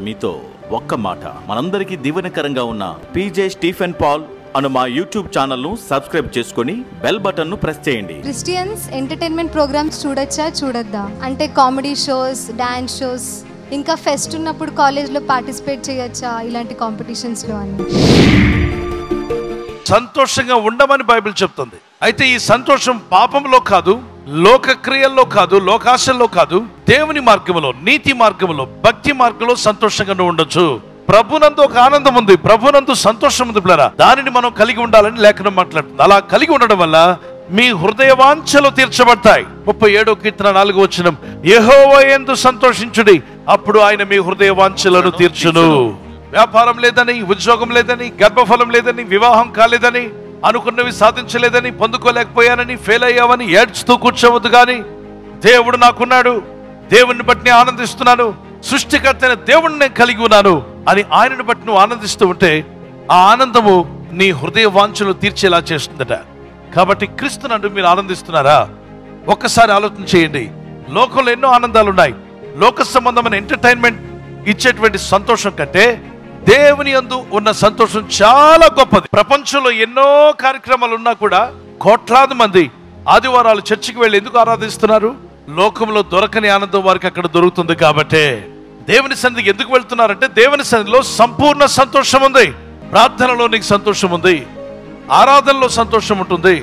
మీతో ఒక్క మాట మనందరికీ దీవెనకరంగా ఉన్న పీజే స్టీఫెన్ పాల్ అను మా యూట్యూబ్ ఛానల్ను సబ్స్క్రైబ్ చేసుకొని బెల్ బటన్ను ప్రెస్ చేయండి క్రిస్టియన్స్ ఎంటర్టైన్మెంట్ ప్రోగ్రామ్స్ చూడొచ్చా చూడొద్దా అంటే కామెడీ షోస్ డాన్స్ షోస్ ఇంకా ఫెస్ట్ ఉన్నప్పుడు కాలేజ్లో పార్టిసిపేట్ చేయొచ్చా ఇలాంటి కాంపిటీషన్స్లో అని సంతోషంగా ఉండమని బైబిల్ చెప్తుంది అయితే ఈ సంతోషం పాపంలో కాదు లోక క్రియల్లో కాదు లోకాశల్లో కాదు దేవుని మార్గంలో నీతి మార్గంలో భక్తి మార్గంలో సంతోషంగా నువ్వు ఉండొచ్చు ప్రభునందు ఒక ఆనందం ఉంది ప్రభునందు సంతోషం ఉంది పిల్లరా దానిని మనం కలిగి ఉండాలని లేఖనం మాట్లాడుతుంది అలా కలిగి ఉండడం వల్ల మీ హృదయ వాంఛలు తీర్చబడతాయి ముప్పై ఏడో కీర్తన నాలుగు వచ్చిన యెహోవా యందు సంతోషించుడి అప్పుడు ఆయన మీ హృదయ వాంఛలను తీర్చును వ్యాపారం లేదని ఉద్యోగం లేదని గర్భఫలం లేదని వివాహం కాలేదని అనుకున్నవి సాధించలేదని పొందుకోలేకపోయానని ఫెయిల్ అయ్యావని ఏడ్చుతూ కూర్చోవద్దు కానీ దేవుడు నాకున్నాడు దేవుణ్ణి బట్టి నేను ఆనందిస్తున్నాను సృష్టికర్త అయిన దేవుణ్ణి నేను కలిగి ఉన్నాను అని ఆయనను బట్టి నువ్వు ఆనందిస్తూ ఉంటే ఆ ఆనందము నీ హృదయ వాంఛలు తీర్చేలా చేస్తుందట కాబట్టి క్రీస్తునందు మీరు ఆనందిస్తున్నారా ఒక్కసారి ఆలోచన చేయండి లోకంలో ఎన్నో ఆనందాలు ఉన్నాయి లోక సంబంధమైన ఎంటర్టైన్మెంట్ ఇచ్చేటువంటి సంతోషం కంటే దేవుని యందు ఉన్న సంతోషం చాలా గొప్పది ప్రపంచంలో ఎన్నో కార్యక్రమాలు ఉన్నా కూడా కోట్లాది మంది ఆదివారాలు చర్చికి వెళ్ళి ఎందుకు ఆరాధిస్తున్నారు లోకంలో దొరకని ఆనందం వారికి అక్కడ దొరుకుతుంది కాబట్టే దేవుని సన్నిధికి ఎందుకు వెళ్తున్నారంటే దేవుని సన్నిధిలో సంపూర్ణ సంతోషం ఉంది ప్రార్థనలో నీకు సంతోషం ఉంది ఆరాధనలో సంతోషం ఉంటుంది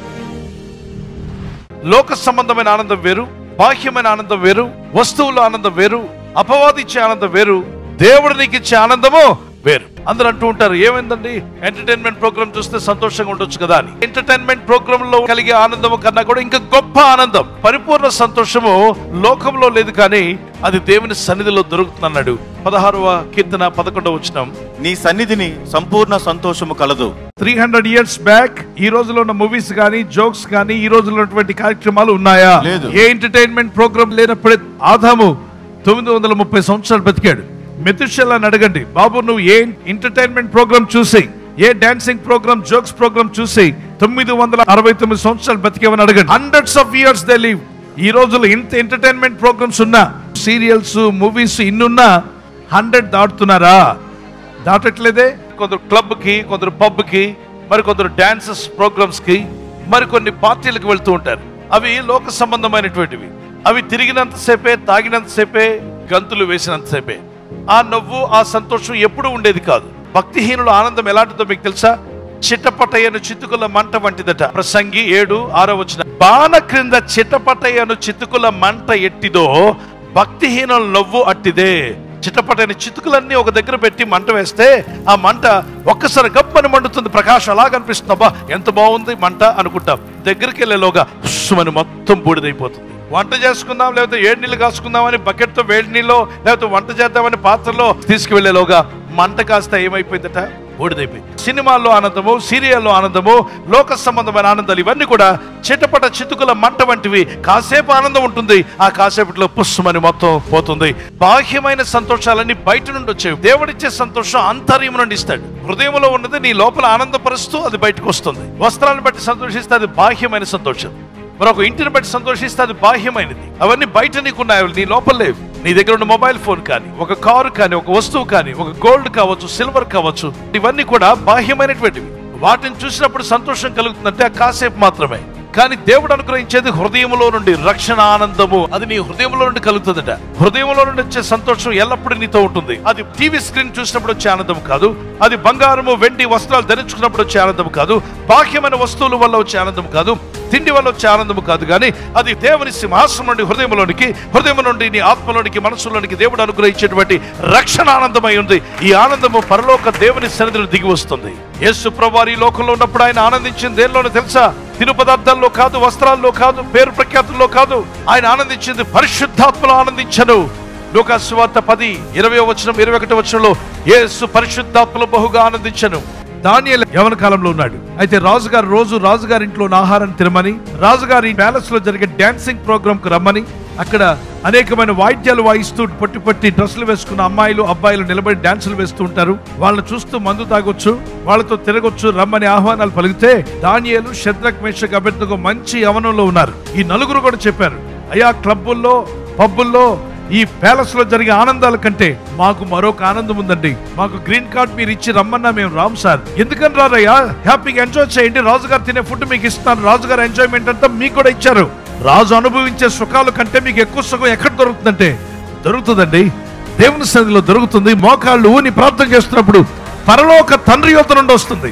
లోక సంబంధమైన ఆనందం వేరు బాహ్యమైన ఆనందం వేరు వస్తువుల ఆనందం వేరు అపవాది ఇచ్చే ఆనందం వేరు దేవుడు నీకు ఇచ్చే ఆనందము వేరు అందరూ అంటూ ఉంటారు ఏమైందండి ఎంటర్టైన్మెంట్ ప్రోగ్రామ్ చూస్తే సంతోషంగా ఉండొచ్చు కదా అని ఎంటర్టైన్మెంట్ ప్రోగ్రామ్ లో కలిగే ఆనందం కన్నా కూడా ఇంకా గొప్ప ఆనందం పరిపూర్ణ సంతోషము లోకంలో లేదు కానీ అది దేవుని సన్నిధిలో దొరుకుతుందన్నాడు పదహారవ కీర్తన పదకొండవ వచ్చినాం నీ సన్నిధిని సంపూర్ణ సంతోషము కలదు త్రీ హండ్రెడ్ ఇయర్స్ బ్యాక్ ఈ రోజులో ఉన్న మూవీస్ కానీ జోక్స్ కానీ ఈ రోజులో ఉన్నటువంటి కార్యక్రమాలు ఉన్నాయా లేదు. ఏ ఎంటర్టైన్మెంట్ ప్రోగ్రామ్ లేనప్పుడే ఆదాము తొమ్మిది వందల ముప్పై సంవత్సరాలు బతికాడు మెతుషల్లాని అడగండి బాబు నువ్వు ఏ ఎంటర్టైన్మెంట్ ప్రోగ్రామ్ చూసి ఏ డాన్సింగ్ ప్రోగ్రామ్ జోక్స్ ప్రోగ్రామ్ చూసి తొమ్మిది వందల అరవై తొమ్మిది సంవత్సరాలు బతికేవని అడగండి hundreds of years they live ఈ రోజుల్లో ఇంత ఎంటర్టైన్మెంట్ ప్రోగ్రామ్స్ ఉన్నా సీరియల్స్ మూవీస్ ఇన్నున్నా హండ్రెడ్ దాటుతున్నారా దాటట్లేదే కొందరు క్లబ్ కి కొందరు పబ్ కి మరి కొందరు డాన్సెస్ ప్రోగ్రామ్స్ కి మరి కొన్ని పార్టీలకు వెళ్తూ ఉంటారు అవి లోక సంబంధమైనటువంటివి అవి తిరిగినంతసేపే తాగినంతసేపే గంతులు వేసినంతసేపే ఆ నవ్వు ఆ సంతోషం ఎప్పుడూ ఉండేది కాదు భక్తిహీనుల ఆనందం ఎలాంటిదో మీకు తెలుసా చిట్టపటయ్యను చితుకుల మంట వంటిదట ప్రసంగి ఏడు ఆరో వచ్చిన బాణ క్రింద చిట్టపటయ్యను చితుకుల మంట ఎట్టిదో భక్తిహీనుల నవ్వు అట్టిదే చిట్టపటైన చితుకులన్నీ ఒక దగ్గర పెట్టి మంట వేస్తే ఆ మంట ఒక్కసారి గప్పని మండుతుంది ప్రకాశం అలా కనిపిస్తుంది అబ్బా ఎంత బాగుంది మంట అనుకుంటాం దగ్గరికి వెళ్ళేలోగా ఉస్సుమని మొత్తం బూడిదైపోతుంది వంట చేసుకుందాం లేకపోతే ఏడు నీళ్ళు కాసుకుందామని బకెట్తో వేడి నీళ్ళు లేకపోతే వంట చేద్దామని పాత్రలో తీసుకువెళ్ళేలోగా మంట కాస్త ఏమైపోయిందట బూడిదైపోయింది సినిమాల్లో ఆనందము సీరియల్లో ఆనందము లోక సంబంధమైన ఆనందాలు ఇవన్నీ కూడా చిటపట చితుకుల మంట వంటివి కాసేపు ఆనందం ఉంటుంది ఆ కాసేపట్లో పుస్సుమని మొత్తం పోతుంది బాహ్యమైన సంతోషాలన్నీ బయట నుండి వచ్చేవి దేవుడిచ్చే సంతోషం అంతర్యం నుండి ఇస్తాడు హృదయంలో ఉన్నది నీ లోపల ఆనందపరుస్తూ అది బయటకు వస్తుంది వస్త్రాలను బట్టి సంతోషిస్తే అది బాహ్యమైన సంతోషం మరొక ఇంటిని బట్టి సంతోషిస్తే అది బాహ్యమైనది అవన్నీ బయట నీకున్నాయి అవి నీ లోపల లేవు నీ దగ్గర ఉన్న మొబైల్ ఫోన్ కానీ ఒక కారు కానీ ఒక వస్తువు కానీ ఒక గోల్డ్ కావచ్చు సిల్వర్ కావచ్చు ఇవన్నీ కూడా బాహ్యమైనటువంటివి వాటిని చూసినప్పుడు సంతోషం కలుగుతుందంటే ఆ కాసేపు మాత్రమే కానీ దేవుడు అనుగ్రహించేది హృదయంలో నుండి రక్షణ ఆనందము అది నీ హృదయంలో నుండి కలుగుతుందట హృదయంలో నుండి వచ్చే సంతోషం ఎల్లప్పుడూ నీతో ఉంటుంది అది టీవీ స్క్రీన్ చూసినప్పుడు వచ్చే ఆనందం కాదు అది బంగారము వెండి వస్త్రాలు ధరించుకున్నప్పుడు వచ్చే ఆనందం కాదు బాహ్యమైన వస్తువుల వల్ల వచ్చే ఆనందం కాదు తిండి వల్ల వచ్చే ఆనందము కాదు కానీ అది దేవుని సింహాసనం నుండి హృదయంలోనికి హృదయం నుండి నీ ఆత్మలోనికి మనసులోనికి దేవుడు అనుగ్రహించేటువంటి రక్షణ ఆనందమై ఉంది ఈ ఆనందము పరలోక దేవుని సన్నిధిలో దిగి వస్తుంది యేసు ప్రభువారు ఈ లోకంలో ఉన్నప్పుడు ఆయన ఆనందించింది దేనిలోనో తెలుసా తిను పదార్థాల్లో కాదు వస్త్రాల్లో కాదు పేరు ప్రఖ్యాతుల్లో కాదు ఆయన ఆనందించింది పరిశుద్ధాత్మలో ఆనందించను లోకాసువార్త పది ఇరవై వచనం ఇరవై ఒకటి వచనంలో యేసు పరిశుద్ధాత్మలో బహుగా ఆనందించను దానియేలు యవన కాలంలో ఉన్నాడు అయితే రాజుగారు రోజు రాజుగారి ఇంట్లో ఉన్న ఆహారం తినమని రాజుగారి ప్యాలెస్ లో జరిగే డాన్సింగ్ ప్రోగ్రామ్ కు రమ్మని అక్కడ అనేకమైన వాయిద్యాలు వాయిస్తూ పొట్టి పొట్టి డ్రెస్సులు వేసుకున్న అమ్మాయిలు అబ్బాయిలు నిలబడి డాన్సులు వేస్తూ ఉంటారు వాళ్ళని చూస్తూ మందు తాగొచ్చు వాళ్ళతో తిరగొచ్చు రమ్మని ఆహ్వానాలు పలిగితే దానియేలు శద్రక్ మేషక్ అభ్యర్థకు మంచి యవనంలో ఉన్నారు ఈ నలుగురు కూడా చెప్పారు అయ్యా క్లబ్బుల్లో పబ్బుల్లో ఈ ప్యాలెస్ లో జరిగే ఆనందాల కంటే మాకు మరొక ఆనందం ఉందండి మాకు గ్రీన్ కార్డ్ మీరు ఇచ్చి రమ్మన్నా మేము రామ్ సార్ ఎందుకని రారయ్యా హ్యాపీగా ఎంజాయ్ చేయండి రాజుగారు తినే ఫుడ్ మీకు ఇస్తున్నారు రాజుగారు ఎంజాయ్మెంట్ అంతా మీకు కూడా ఇచ్చారు రాజు అనుభవించే సుఖాల కంటే మీకు ఎక్కువ సుఖం ఎక్కడ దొరుకుతుందంటే దొరుకుతుందండి దేవుని సన్నిధిలో దొరుకుతుంది మోకాళ్ళు ఊని ప్రార్థన చేస్తున్నప్పుడు పరలోక తండ్రి యొద్ద నుండి వస్తుంది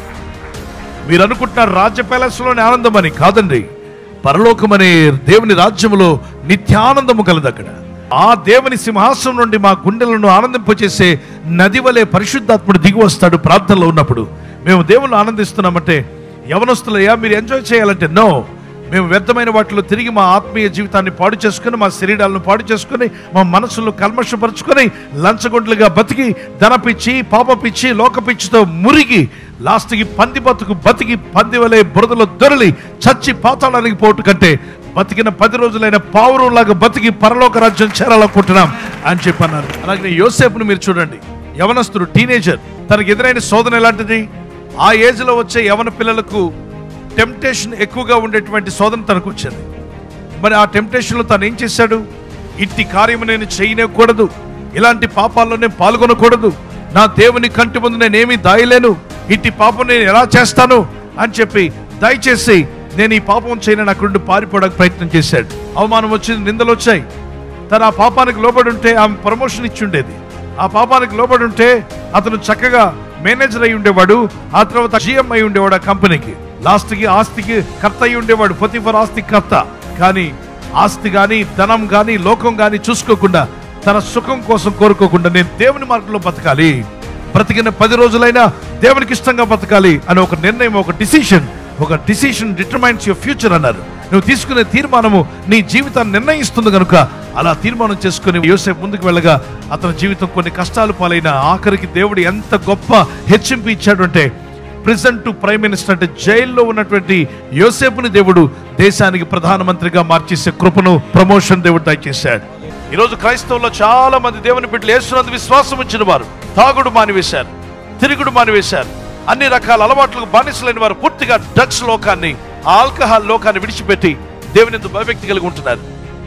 మీరు అనుకుంటున్నారు రాజ్య ప్యాలెస్లోని ఆనందం అని కాదండి పరలోకమనే దేవుని రాజ్యములో నిత్యానందము కలదు అక్కడ ఆ దేవుని సింహాసనం నుండి మా గుండెలను ఆనందింపచేసే నది వలె పరిశుద్ధాత్ముడు దిగి వస్తాడు ప్రార్థనలో ఉన్నప్పుడు మేము దేవుళ్ళు ఆనందిస్తున్నామంటే యవనస్తులయ్యా మీరు ఎంజాయ్ చేయాలంటే నో మేము వ్యర్థమైన వాటిలో తిరిగి మా ఆత్మీయ జీవితాన్ని పాడు చేసుకుని మా శరీరాలను పాడు చేసుకుని మా మనసులను కల్మషపరుచుకొని లంచగొండ్లుగా బతికి ధనపిచ్చి పాపపిచ్చి లోకపిచ్చితో మురిగి లాస్ట్కి పంది బతుకు బతికి పంది వలె బురదలో దొరలి చచ్చి పాతాళానికి పోటు కంటే బతికిన పది రోజులైన పావురంలాగా బతికి పరలోక రాజ్యం చేరాలనుకుంటున్నాం అని చెప్పన్నారు అలాగే యోసేపును మీరు చూడండి యవనస్తుడు టీనేజర్ తనకు ఎదురైన శోధన ఎలాంటిది ఆ ఏజ్ లో వచ్చే యవన పిల్లలకు టెంప్టేషన్ ఎక్కువగా ఉండేటువంటి శోధన తనకు వచ్చింది మరి ఆ టెంప్టేషన్లో తను ఏం చేశాడు ఇట్టి కార్యము నేను చేయనేకూడదు ఇలాంటి పాపాల్లో నేను పాల్గొనకూడదు నా దేవుని కంటి ముందు నేనేమీ దాయలేను ఇట్టి పాపం నేను ఎలా చేస్తాను అని చెప్పి దయచేసి నేను ఈ పాపం చేయనని అక్కడి నుండి పారిపోవడానికి ప్రయత్నం చేశాడు అవమానం వచ్చింది నిందలు వచ్చాయి తను ఆ పాపానికి లోబడి ఉంటే ఆమె ప్రమోషన్ ఇచ్చి ఉండేది ఆ పాపానికి లోబడి ఉంటే అతను చక్కగా మేనేజర్ అయి ఉండేవాడు ఆ తర్వాత జిఎం అయి ఉండేవాడు ఆ కంపెనీకి లాస్ట్ కి ఆస్తికి కర్త అయి ఉండేవాడు ఫర్ ఆస్తికి కర్త కానీ ఆస్తి గాని ధనం గాని లోకం గాని చూసుకోకుండా తన సుఖం కోసం కోరుకోకుండా నేను దేవుని మార్గంలో బతకాలి బ్రతికిన పది రోజులైనా దేవునికి ఇష్టంగా బతకాలి అని ఒక నిర్ణయం ఒక డిసిషన్ ఒక డిసిషన్ డిటర్మైన్స్ యువర్ ఫ్యూచర్ అన్నారు నువ్వు తీసుకునే తీర్మానము నీ జీవితాన్ని నిర్ణయిస్తుంది కనుక అలా తీర్మానం చేసుకుని యోసేపు ముందుకు వెళ్ళగా అతని జీవితం కొన్ని కష్టాలు పాలైన ఆఖరికి దేవుడు ఎంత గొప్ప హెచ్చింపు ఇచ్చాడు అంటే ప్రెసిడెంట్ టు ప్రైమ్ మినిస్టర్ అంటే జైల్లో ఉన్నటువంటి యోసేపుని దేవుడు దేశానికి ప్రధానమంత్రిగా మార్చేసే కృపను ప్రమోషన్ దేవుడు దయచేశాడు ఈరోజు క్రైస్తవుల్లో చాలా మంది దేవుని బిడ్డలు వేస్తున్నందు విశ్వాసం ఉంచిన వారు తాగుడు మానివేశారు తిరుగుడు మానివేశారు అన్ని రకాల అలవాట్లకు బానిసలైన వారు పూర్తిగా డ్రగ్స్ లోకాన్ని ఆ ఆల్కహాల్ లోకాన్ని విడిచిపెట్టి దేవుని ఎందు భయభక్తి కలిగి ఉంటున్నారు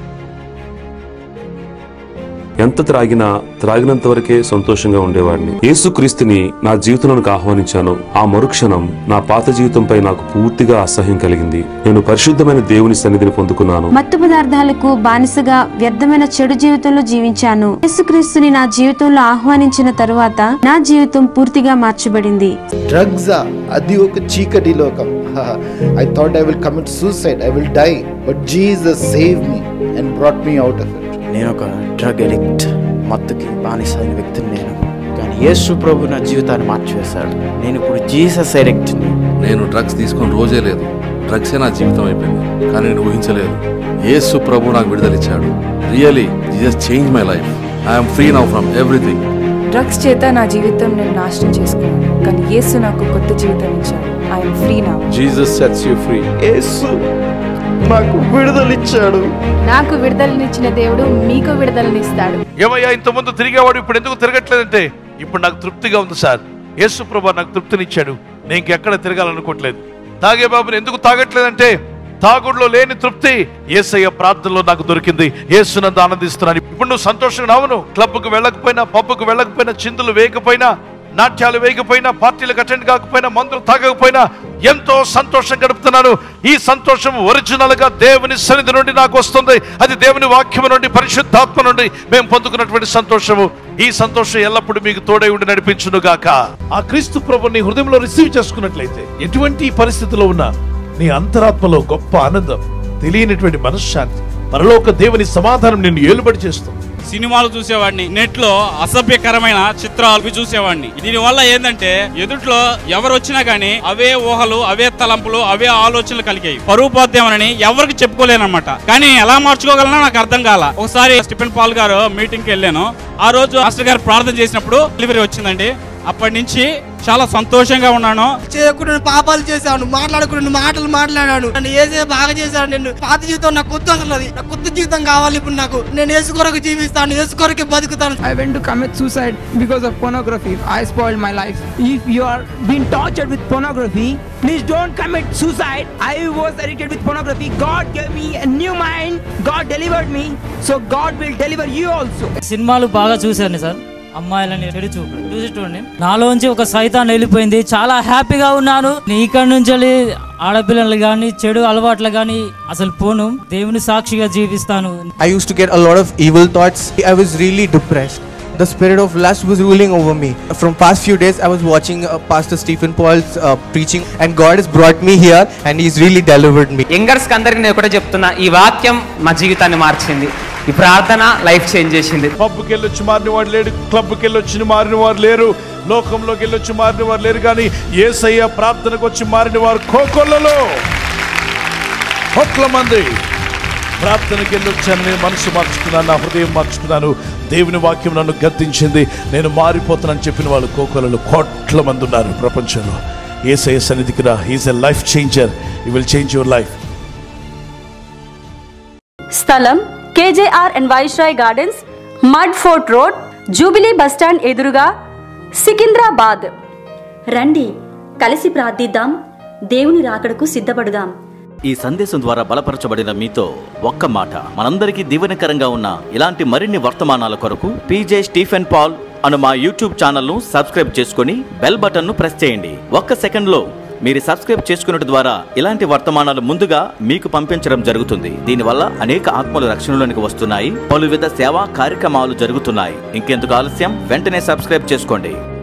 ఎంత త్రాగినా త్రాగినంత వరకే సంతోషంగా ఉండేవాడిని యేసుక్రీస్తుని నా జీవితంలోనికి ఆహ్వానించాను ఆ మరుక్షణం నా పాత జీవితంపై నాకు పూర్తిగా అసహ్యం కలిగింది నేను పరిశుద్ధమైన దేవుని సన్నిధిని పొందుకున్నాను మత్తు పదార్థాలకు బానిసగా వ్యర్థమైన చెడు జీవితంలో జీవించాను యేసుక్రీస్తుని నా జీవితంలో ఆహ్వానించిన తరువాత నా జీవితం పూర్తిగా మార్చబడింది డ్రగ్స్ అది ఒక చీకటి లోకం I thought I will commit suicide I will die but Jesus save me and brought me out of it నేను ఒక డ్రగ్ ఎడిక్ట్ మత్తుకి బానిస అయిన వ్యక్తిని నేను కానీ యేసు ప్రభు నా జీవితాన్ని మార్చివేశాడు నేను ఇప్పుడు జీసస్ ఎడిక్ట్ని నేను డ్రగ్స్ తీసుకొని రోజే లేదు డ్రగ్సే నా జీవితం అయిపోయింది కానీ నేను ఊహించలేదు యేసు ప్రభు నాకు విడుదలిచ్చాడు really Jesus change my life I'm free now from everything drugs చేత నా జీవితం నేను నాశనం చేసుకున్నాను కానీ యేసు నాకు కొత్త జీవితం ఇచ్చాడు ఐఎమ్ ఫ్రీ నా జీసస్ సెట్స్ యూ ఫ్రీ యేసు నాకు విడుదలిచ్చాడు నాకు విడుదలనిచ్చిన దేవుడు మీకు విడుదలనిస్తాడు ఏమయ్యా ఇంతకుముందు తిరిగేవాడు ఇప్పుడు ఎందుకు తిరగట్లేదంటే ఇప్పుడు నాకు తృప్తిగా ఉంది సార్ యేసు ప్రభా నాకు తృప్తినిచ్చాడు నేను ఇంకెక్కడ తిరగాలనుకోవట్లేదు తాగే బాబుని ఎందుకు తాగట్లేదంటే తాగుడులో లేని తృప్తి ఏసయ్య ప్రార్థనలో నాకు దొరికింది యేసునందు ఆనందిస్తున్నాను ఇప్పుడు నువ్వు సంతోషంగా అవును క్లబ్కు వెళ్ళకపోయినా పబ్కు వెళ్ళకపోయినా చిందులు వేయకపోయినా నాట్యాలు వేయకపోయినా పార్టీలకు అటెండ్ కాకపోయినా మందులు తాగకపోయినా ఎంతో సంతోషం గడుపుతున్నాను ఈ సంతోషం ఒరిజినల్ గా దేవుని సన్నిధి నుండి నాకు వస్తుంది అది దేవుని వాక్యము నుండి పరిశుద్ధాత్మ నుండి మేము పొందుకున్నటువంటి సంతోషము ఈ సంతోషం ఎల్లప్పుడూ మీకు తోడై ఉండి నడిపించును గాక ఆ క్రీస్తు ప్రభు నీ హృదయంలో రిసీవ్ చేసుకున్నట్లయితే ఎటువంటి పరిస్థితిలో ఉన్నా నీ అంతరాత్మలో గొప్ప ఆనందం తెలియనటువంటి మనశ్శాంతి పరలోక దేవుని సమాధానం నిన్ను ఏలుబడి చేస్తుంది సినిమాలు చూసేవాడిని నెట్ లో అసభ్యకరమైన చిత్రాలు చూసేవాడిని దీని వల్ల ఏంటంటే ఎదుట్లో ఎవరు వచ్చినా గానీ అవే ఊహలు అవే తలంపులు అవే ఆలోచనలు కలిగాయి పరువు పోద్దామని ఎవరికి చెప్పుకోలేనమాట కానీ ఎలా మార్చుకోగలనో నాకు అర్థం కాల ఒకసారి స్టిఫెన్ పాల్ గారు మీటింగ్ కి వెళ్ళాను ఆ రోజు మాస్టర్ గారు ప్రార్థన చేసినప్పుడు డెలివరీ వచ్చిందండి అప్పటి నుంచి చాలా సంతోషంగా ఉన్నాను చేయకుండా పాపాలు చేశాను మాట్లాడకుండా మాటలు మాట్లాడాను నన్ను ఏసే బాగా చేశాడు నేను పాత జీవితం నాకు కొత్త అసలు నాకు కొత్త జీవితం కావాలి ఇప్పుడు నాకు నేను ఏసు కొరకు జీవిస్తాను ఏసు కొరకే బతుకుతాను I went to commit suicide because of pornography. I spoiled my life. If you are being tortured with pornography, please don't commit suicide. I was addicted with pornography. God gave me a new mind. God delivered me. So God will deliver you also. సినిమాలు బాగా చూశాను sir అమ్మాయిలని చెడు చూపు చూసి చూడండి నాలోంచి ఒక సైతాన్ వెళ్ళిపోయింది చాలా హ్యాపీగా ఉన్నాను ఇక్కడ నుంచి వెళ్ళి ఆడపిల్లలు కానీ చెడు అలవాట్లు కానీ అసలు పోను దేవుని సాక్షిగా జీవిస్తాను I used to get a lot of evil thoughts. I was really depressed. The spirit of lust was ruling over me. From past few days, I was watching uh, Pastor Stephen Paul's uh, preaching, and God has brought me here, and He's really delivered me. యంగర్స్కి అందరికి నేను కూడా చెప్తున్నా ఈ వాక్యం మా జీవితాన్ని మార్చింది ఈ ప్రార్థన లైఫ్ చేంజ్ చేసింది పబ్కి వెళ్ళొచ్చి మారిన వాడు లేడు క్లబ్కి వెళ్ళొచ్చి మారిన వారు లేరు లోకంలోకి వెళ్ళొచ్చి మారిన వారు లేరు కానీ ఏసయ్య ప్రార్థనకు వచ్చి మారిన వారు కోకొల్లలో కోట్ల మంది ప్రార్థనకి వెళ్ళొచ్చాను నేను మనసు మార్చుకున్నాను నా హృదయం మార్చుకున్నాను దేవుని వాక్యం నన్ను గద్దించింది నేను మారిపోతానని చెప్పిన వాళ్ళు కోకొలలో కోట్ల మంది ఉన్నారు ప్రపంచంలో ఏసయ్య సన్నిధికి రా is a life changer he will change your life స్థలం KJR and Viceroy Gardens mud fort road Jubilee bus stand ఎదురుగా సికింద్రాబాద్ రండి కలిసి ప్రార్థిద్దాం దేవుని రాకడకు సిద్ధపడుదాం ఈ సందేశం ద్వారా బలపరచబడిన మీతో ఒక్క మాట మనందరికీ దీవెనకరంగా ఉన్న ఇలాంటి మరిన్ని వర్తమానాల కొరకు పీజే స్టీఫెన్ పాల్ అను మా యూట్యూబ్ ఛానల్ను సబ్స్క్రైబ్ చేసుకుని బెల్ బటన్ను ప్రెస్ చేయండి ఒక్క సెకండ్లో మీరు సబ్స్క్రైబ్ చేసుకున్నట్టు ద్వారా ఇలాంటి వర్తమానాలు ముందుగా మీకు పంపించడం జరుగుతుంది దీనివల్ల అనేక ఆత్మలు రక్షణలోనికి వస్తున్నాయి పలు విధ సేవా కార్యక్రమాలు జరుగుతున్నాయి ఇంకెందుకు ఆలస్యం వెంటనే సబ్స్క్రైబ్ చేసుకోండి